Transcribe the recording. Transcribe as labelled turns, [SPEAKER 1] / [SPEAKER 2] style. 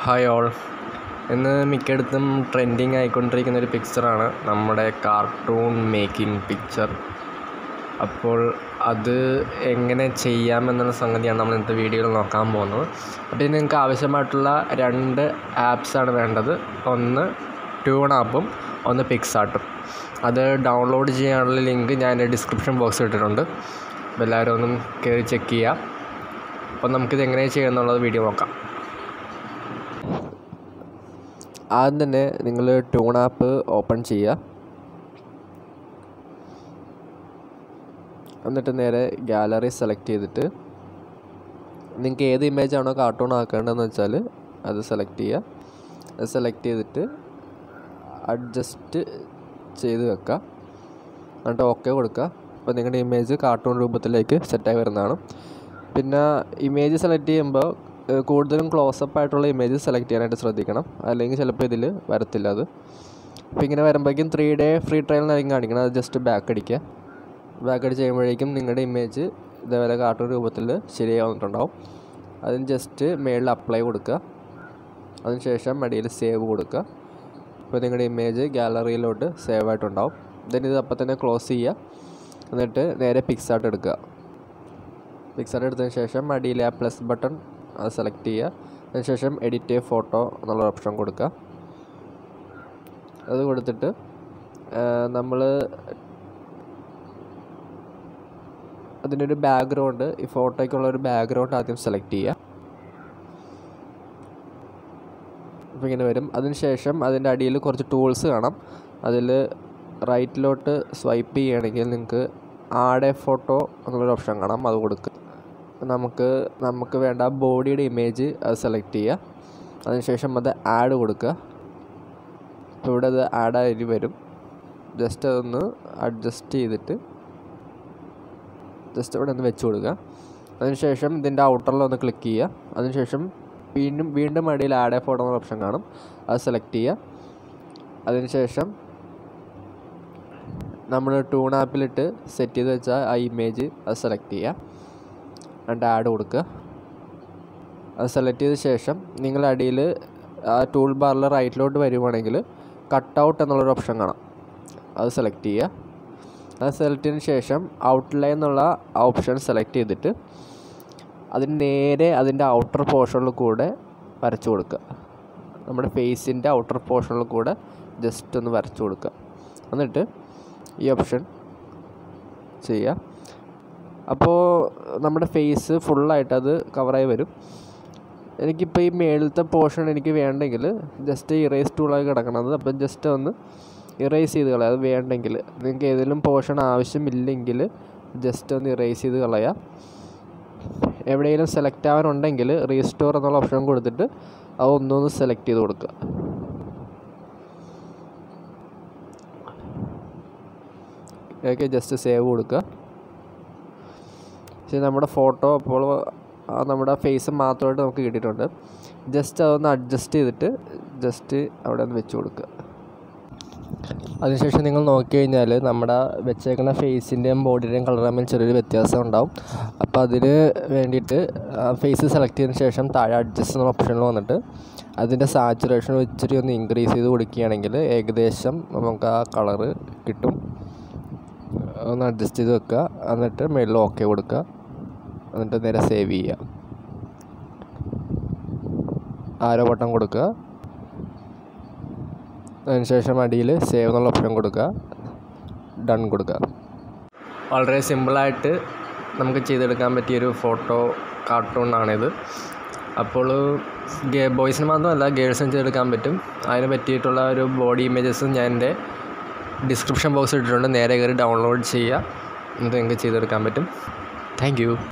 [SPEAKER 1] hi all ഇന്ന് മിക്കയിടത്തും trending ആയിക്കൊണ്ടിരിക്കുന്ന ഒരു പിക്ചറാണ് നമ്മുടെ കാർട്ടൂൺ മേക്കിംഗ് പിക്ചർ അപ്പോൾ അത് എങ്ങനെ ചെയ്യാമെന്നുള്ള സംഗതിയാണ് നമ്മൾ ഇന്നത്തെ വീഡിയോയിൽ നോക്കാൻ പോകുന്നത് അപ്പോൾ ഇതിന് നിങ്ങൾക്ക് ആവശ്യമായിട്ടുള്ള രണ്ട് ആപ്സാണ് വേണ്ടത് ഒന്ന് ട്യൂൺ ആപ്പും ഒന്ന് പിക്സാർട്ടും അത് ഡൗൺലോഡ് ചെയ്യാനുള്ള ലിങ്ക് ഞാൻ ഡിസ്ക്രിപ്ഷൻ ബോക്സിൽ ഇട്ടിട്ടുണ്ട് അപ്പോൾ എല്ലാവരും ഒന്നും കയറി ചെക്ക് ചെയ്യുക അപ്പോൾ നമുക്കിത് എങ്ങനെ ചെയ്യാമെന്നുള്ളത് വീഡിയോ നോക്കാം ആദ്യം തന്നെ നിങ്ങൾ ട്യൂൺ ആപ്പ് ഓപ്പൺ ചെയ്യുക എന്നിട്ട് നേരെ ഗാലറി സെലക്ട് ചെയ്തിട്ട് നിങ്ങൾക്ക് ഏത് ഇമേജ് ആണോ കാർട്ടൂൺ ആക്കേണ്ടതെന്ന് വെച്ചാൽ അത് സെലക്ട് ചെയ്യുക അത് സെലക്ട് ചെയ്തിട്ട് അഡ്ജസ്റ്റ് ചെയ്ത് വെക്കുക എന്നിട്ട് ഓക്കെ കൊടുക്കുക അപ്പോൾ നിങ്ങളുടെ ഇമേജ് കാർട്ടൂൺ രൂപത്തിലേക്ക് സെറ്റായി വരുന്നതാണ് പിന്നെ ഇമേജ് സെലക്ട് ചെയ്യുമ്പോൾ ഏഹ് കൂടുതലും ക്ലോസപ്പ് ആയിട്ടുള്ള ഇമേജ് സെലക്ട് ചെയ്യാനായിട്ട് ശ്രദ്ധിക്കണം അല്ലെങ്കിൽ ചിലപ്പോൾ ഇതിൽ വരത്തില്ല അത് അപ്പോൾ ഇങ്ങനെ വരുമ്പോഴേക്കും ത്രീ ഡേ ഫ്രീ ട്രയൽ എന്നായിരിക്കും കാണിക്കണം അത് ജസ്റ്റ് ബാക്ക് അടിക്കുക ബാക്ക് അടിച്ച് കഴിയുമ്പോഴേക്കും നിങ്ങളുടെ ഇമേജ് ഇതേപോലെ കാർട്ടൂൺ രൂപത്തിൽ ശരിയായി വന്നിട്ടുണ്ടാവും അതിന് ജസ്റ്റ് മേളിൽ അപ്ലൈ കൊടുക്കുക അതിനുശേഷം അടിയിൽ സേവ് കൊടുക്കുക അപ്പോൾ നിങ്ങളുടെ ഇമേജ് ഗാലറിയിലോട്ട് സേവ് ആയിട്ടുണ്ടാവും ദെൻ ഇത് അപ്പം തന്നെ ക്ലോസ് ചെയ്യുക എന്നിട്ട് നേരെ പിക്സാർട്ട് എടുക്കുക പിക്സാർട്ട് എടുത്തതിന് ശേഷം അടിയിലെ ആ പ്ലസ് ബട്ടൺ അത് സെലക്ട് ചെയ്യുക അതിനുശേഷം എഡിറ്റ് ഫോട്ടോ എന്നുള്ള ഓപ്ഷൻ കൊടുക്കുക അത് കൊടുത്തിട്ട് നമ്മൾ അതിൻ്റെ ഒരു ബാക്ക്ഗ്രൗണ്ട് ഈ ഫോട്ടോയ്ക്കുള്ള ഒരു ബാക്ക്ഗ്രൗണ്ട് ആദ്യം സെലക്ട് ചെയ്യുക അപ്പോൾ ഇങ്ങനെ വരും അതിനുശേഷം അതിൻ്റെ അടിയിൽ കുറച്ച് ടൂൾസ് കാണാം അതിൽ റൈറ്റിലോട്ട് സ്വൈപ്പ് ചെയ്യുകയാണെങ്കിൽ നിങ്ങൾക്ക് ആഡ് എ ഫോട്ടോ എന്നുള്ളൊരു ഓപ്ഷൻ കാണാം അത് കൊടുക്കുക നമുക്ക് നമുക്ക് വേണ്ട ബോഡിയുടെ ഇമേജ് അത് സെലക്ട് ചെയ്യുക അതിനുശേഷം അത് ആഡ് കൊടുക്കുക ഇപ്പോൾ ഇവിടെ അത് ആഡ് ആയി വരും ജസ്റ്റ് അതൊന്ന് അഡ്ജസ്റ്റ് ചെയ്തിട്ട് ജസ്റ്റ് ഇവിടെ ഒന്ന് വെച്ച് കൊടുക്കുക അതിനുശേഷം ഇതിൻ്റെ ഔട്ടറിൽ ഒന്ന് ക്ലിക്ക് ചെയ്യുക അതിനുശേഷം വീണ്ടും വീണ്ടും അടിയിൽ ആഡ് എ ഫോട്ടോ എന്ന ഓപ്ഷൻ കാണും അത് സെലക്ട് ചെയ്യുക അതിനുശേഷം നമ്മൾ ടൂൺ ആപ്പിലിട്ട് സെറ്റ് ചെയ്ത് വെച്ച ആ ഇമേജ് അത് സെലക്ട് ചെയ്യുക എന്നിട്ട് ആഡ് കൊടുക്കുക അത് സെലക്ട് ചെയ്ത ശേഷം നിങ്ങൾ അടിയിൽ ആ ടൂൾ ബാറിൽ റൈറ്റിലോട്ട് വരുവാണെങ്കിൽ കട്ട് ഔട്ട് എന്നുള്ളൊരു ഓപ്ഷൻ കാണാം അത് സെലക്ട് ചെയ്യുക അത് സെലക്ട് ചെയ്തതിന് ശേഷം ഔട്ട്ലൈൻ എന്നുള്ള ഓപ്ഷൻ സെലക്ട് ചെയ്തിട്ട് അതിന് നേരെ അതിൻ്റെ ഔട്ടർ പോർഷനിൽ കൂടെ വരച്ചു കൊടുക്കുക നമ്മുടെ ഫേസിൻ്റെ ഔട്ടർ പോർഷനിൽ കൂടെ ജസ്റ്റ് ഒന്ന് വരച്ചു കൊടുക്കുക എന്നിട്ട് ഈ ഓപ്ഷൻ ചെയ്യുക അപ്പോൾ നമ്മുടെ ഫേസ് ഫുള്ളായിട്ട് അത് കവറായി വരും എനിക്കിപ്പോൾ ഈ മേളിലത്തെ പോർഷൻ എനിക്ക് വേണ്ടെങ്കിൽ ജസ്റ്റ് ഇറേസ് ടൂളായി കിടക്കണത് അപ്പം ജസ്റ്റ് ഒന്ന് ഇറേസ് ചെയ്ത് കളയാം അത് വേണ്ടെങ്കിൽ നിങ്ങൾക്ക് ഏതെങ്കിലും പോർഷൻ ആവശ്യമില്ലെങ്കിൽ ജസ്റ്റ് ഒന്ന് ഇറേസ് ചെയ്ത് കളയാം എവിടെയെങ്കിലും സെലക്ട് ആവാനുണ്ടെങ്കിൽ റീസ്റ്റോർ എന്നുള്ള ഓപ്ഷൻ കൊടുത്തിട്ട് അത് ഒന്നൊന്ന് സെലക്ട് ചെയ്ത് കൊടുക്കുക ഓക്കെ ജസ്റ്റ് സേവ് കൊടുക്കുക പക്ഷേ നമ്മുടെ ഫോട്ടോ അപ്പോൾ ആ നമ്മുടെ ഫേസ് മാത്രമായിട്ട് നമുക്ക് കിട്ടിയിട്ടുണ്ട് ജസ്റ്റ് അതൊന്ന് അഡ്ജസ്റ്റ് ചെയ്തിട്ട് ജസ്റ്റ് അവിടെ ഒന്ന് വെച്ച് കൊടുക്കുക അതിനുശേഷം നിങ്ങൾ നോക്കി കഴിഞ്ഞാൽ നമ്മുടെ വെച്ചേക്കുന്ന ഫേസിൻ്റെയും ബോഡിയുടെയും കളർ തമ്മിൽ ചെറിയൊരു വ്യത്യാസം ഉണ്ടാവും അപ്പോൾ അതിന് വേണ്ടിയിട്ട് ഫേസ് സെലക്ട് ചെയ്തതിന് ശേഷം താഴെ അഡ്ജസ്റ്റ് എന്ന ഓപ്ഷനിൽ വന്നിട്ട് അതിൻ്റെ സാച്ചുറേഷൻ ഇച്ചിരി ഒന്ന് ഇൻക്രീസ് ചെയ്ത് കൊടുക്കുകയാണെങ്കിൽ ഏകദേശം നമുക്ക് ആ കളറ് കിട്ടും ഒന്ന് അഡ്ജസ്റ്റ് ചെയ്ത് വെക്കുക എന്നിട്ട് മുകളിൽ ഓക്കെ കൊടുക്കുക എന്നിട്ട് നേരെ സേവ് ചെയ്യുക ആരോ ബട്ടൺ കൊടുക്കുക അതിനുശേഷം അടിയിൽ സേവ് എന്നുള്ള ഓപ്ഷൻ കൊടുക്കുക ഡൺ കൊടുക്കുക വളരെ സിമ്പിളായിട്ട് നമുക്ക് ചെയ്തെടുക്കാൻ പറ്റിയൊരു ഫോട്ടോ കാർട്ടൂണാണിത് അപ്പോൾ ഗേ ബോയ്സിന് മാത്രമല്ല ഗേൾസിനും ചെയ്തെടുക്കാൻ പറ്റും അതിന് പറ്റിയിട്ടുള്ള ഒരു ബോഡി ഇമേജസും ഞാൻ എൻ്റെ ഡിസ്ക്രിപ്ഷൻ ബോക്സിൽ ഇട്ടിട്ടുണ്ട് നേരെ കയറി ഡൗൺലോഡ് ചെയ്യുക എന്നിട്ട് നിങ്ങൾക്ക് ചെയ്തെടുക്കാൻ പറ്റും താങ്ക്